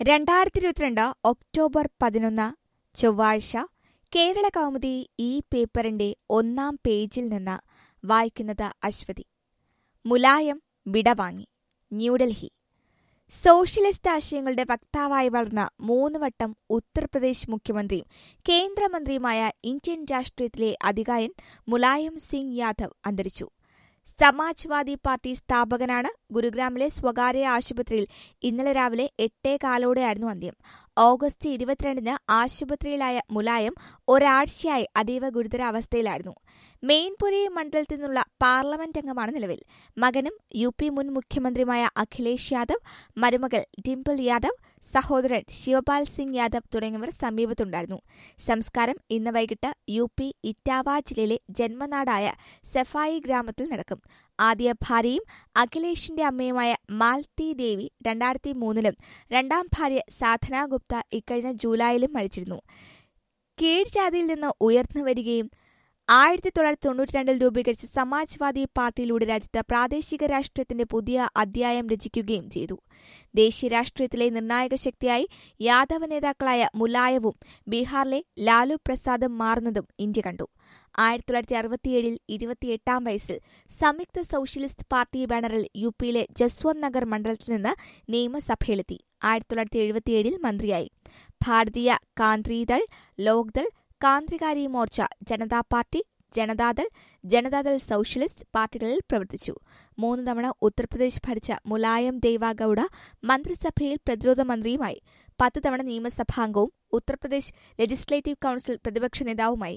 രണ്ടായിരത്തി ഇരുപത്തിരണ്ട് ഒക്ടോബർ പതിനൊന്ന് ചൊവ്വാഴ്ച കേരള കൗമുദി ഈ പേപ്പറിന്റെ ഒന്നാം പേജിൽ നിന്ന് വായിക്കുന്നത് അശ്വതി മുലായം വിടവാങ്ങി ന്യൂഡൽഹി സോഷ്യലിസ്റ്റ് ആശയങ്ങളുടെ വക്താവായി വളർന്ന മൂന്ന് വട്ടം ഉത്തർപ്രദേശ് മുഖ്യമന്ത്രിയും കേന്ദ്രമന്ത്രിയുമായ ഇന്ത്യൻ രാഷ്ട്രീയത്തിലെ അധികായൻ മുലായം സിംഗ് യാദവ് അന്തരിച്ചു സമാജ്വാദി പാർട്ടി സ്ഥാപകനാണ് ഗുരുഗ്രാമിലെ സ്വകാര്യ ആശുപത്രിയിൽ ഇന്നലെ രാവിലെ എട്ടേ കാലോടെയായിരുന്നു അന്ത്യം ഓഗസ്റ്റ് ഇരുപത്തിരണ്ടിന് ആശുപത്രിയിലായ മുലായം ഒരാഴ്ചയായി അതീവ ഗുരുതരാവസ്ഥയിലായിരുന്നു മെയിൻപുരി മണ്ഡലത്തിൽ നിന്നുള്ള പാർലമെന്റ് അംഗമാണ് നിലവിൽ മകനും യു പി മുൻ മുഖ്യമന്ത്രിയുമായ അഖിലേഷ് യാദവ് മരുമകൾ ഡിംപിൾ യാദവ് സഹോദരൻ ശിവപാൽ സിംഗ് യാദവ് തുടങ്ങിയവർ സമീപത്തുണ്ടായിരുന്നു സംസ്കാരം ഇന്ന് വൈകിട്ട് യു പി ഇറ്റാവ ജില്ലയിലെ ജന്മനാടായ സെഫായി ഗ്രാമത്തിൽ നടക്കും ആദ്യ ഭാര്യയും അഖിലേഷിന്റെ അമ്മയുമായ മാൽത്തി ദേവി രണ്ടായിരത്തി മൂന്നിലും രണ്ടാം ഭാര്യ സാധന ഗുപ്ത ഇക്കഴിഞ്ഞ ജൂലൈയിലും മരിച്ചിരുന്നു കീഴ്ജാതിയിൽ നിന്ന് ഉയർന്നു വരികയും ആയിരത്തി തൊള്ളായിരത്തി തൊണ്ണൂറ്റി രണ്ടിൽ രൂപീകരിച്ച സമാജ്വാദി പാർട്ടിയിലൂടെ രാജ്യത്ത് പ്രാദേശിക രാഷ്ട്രീയത്തിന്റെ പുതിയ അധ്യായം രചിക്കുകയും ചെയ്തു ദേശീയ രാഷ്ട്രീയത്തിലെ നിർണായക ശക്തിയായി യാദവ നേതാക്കളായ മുലായവും ബീഹാറിലെ ലാലു പ്രസാദും മാറുന്നതും ഇന്ത്യ കണ്ടു ആയിരത്തി തൊള്ളായിരത്തി അറുപത്തിയേഴിൽ ഇരുപത്തിയെട്ടാം വയസ്സിൽ സംയുക്ത സോഷ്യലിസ്റ്റ് പാർട്ടി ബാനറിൽ യു പിയിലെ ജസ്വന്ത് നഗർ മണ്ഡലത്തിൽ നിന്ന് നിയമസഭയിലെത്തി ആയിരത്തി തൊള്ളായിരത്തി എഴുപത്തിയേഴിൽ മന്ത്രിയായി ഭാരതീയ കാന്ത്രിദൾ ലോക്ദൾ കാന്ത്രികാരി മോർച്ച ജനതാ പാർട്ടി ജനതാദൾ ജനതാദൾ സോഷ്യലിസ്റ്റ് പാർട്ടികളിൽ പ്രവർത്തിച്ചു മൂന്ന് തവണ ഉത്തർപ്രദേശ് ഭരിച്ച മുലായം ദേവാഗൌഡ മന്ത്രിസഭയിൽ പ്രതിരോധ മന്ത്രിയുമായി പത്ത് തവണ നിയമസഭാംഗവും ഉത്തർപ്രദേശ് ലെജിസ്ലേറ്റീവ് കൌൺസിൽ പ്രതിപക്ഷ നേതാവുമായി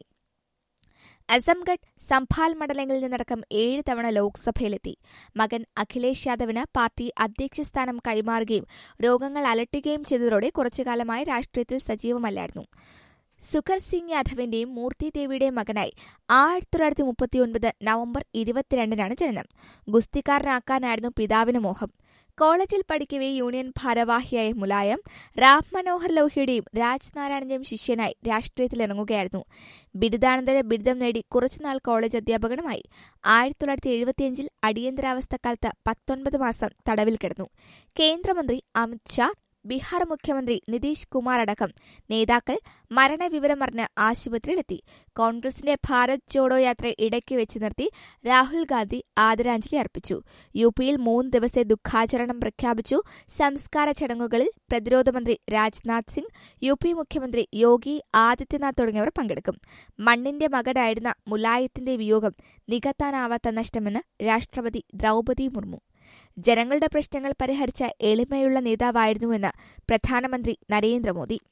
അസംഗഡ് സംഭാൽ മണ്ഡലങ്ങളിൽ നിന്നടക്കം ഏഴ് തവണ ലോക്സഭയിലെത്തി മകൻ അഖിലേഷ് യാദവിന് പാർട്ടി അധ്യക്ഷസ്ഥാനം കൈമാറുകയും രോഗങ്ങൾ അലട്ടുകയും ചെയ്തതോടെ കുറച്ചുകാലമായി രാഷ്ട്രീയത്തിൽ സജീവമല്ലായിരുന്നു സുഖർ സിംഗ് യാദവിന്റെയും മൂർത്തി ദേവിയുടെയും മകനായി ആയിരത്തി തൊള്ളായിരത്തി മുപ്പത്തിയൊൻപത് നവംബർ ഇരുപത്തിരണ്ടിനാണ് ജനനം ഗുസ്തിക്കാരനാക്കാനായിരുന്നു പിതാവിന് മോഹം കോളേജിൽ പഠിക്കവേ യൂണിയൻ ഭാരവാഹിയായ മുലായം രാം മനോഹർ ലോഹിയുടെയും രാജ് നാരായണന്റെയും ശിഷ്യനായി രാഷ്ട്രീയത്തിലിറങ്ങുകയായിരുന്നു ബിരുദാനന്തര ബിരുദം നേടി കുറച്ചുനാൾ കോളേജ് അധ്യാപകനുമായി ആയിരത്തി തൊള്ളായിരത്തി എഴുപത്തിയഞ്ചിൽ അടിയന്തരാവസ്ഥക്കാലത്ത് പത്തൊൻപത് മാസം തടവിൽ കിടന്നു കേന്ദ്രമന്ത്രി അമിത്ഷാ ബീഹാർ മുഖ്യമന്ത്രി നിതീഷ് കുമാർ അടക്കം നേതാക്കൾ മരണവിവരമറിഞ്ഞ് ആശുപത്രിയിലെത്തി കോൺഗ്രസിന്റെ ഭാരത് ജോഡോ യാത്ര ഇടയ്ക്ക് വെച്ച് നിർത്തി രാഹുൽ ഗാന്ധി ആദരാഞ്ജലി അർപ്പിച്ചു യു പിയിൽ മൂന്ന് ദിവസത്തെ ദുഃഖാചരണം പ്രഖ്യാപിച്ചു സംസ്കാര ചടങ്ങുകളിൽ പ്രതിരോധമന്ത്രി രാജ്നാഥ് സിംഗ് യു പി മുഖ്യമന്ത്രി യോഗി ആദിത്യനാഥ് തുടങ്ങിയവർ പങ്കെടുക്കും മണ്ണിന്റെ മകനായിരുന്ന മുലായത്തിന്റെ വിയോഗം നികത്താനാവാത്ത നഷ്ടമെന്ന് രാഷ്ട്രപതി ദ്രൗപദി മുർമു ജനങ്ങളുടെ പ്രശ്നങ്ങൾ പരിഹരിച്ച എളിമയുള്ള നേതാവായിരുന്നുവെന്ന് പ്രധാനമന്ത്രി നരേന്ദ്രമോദി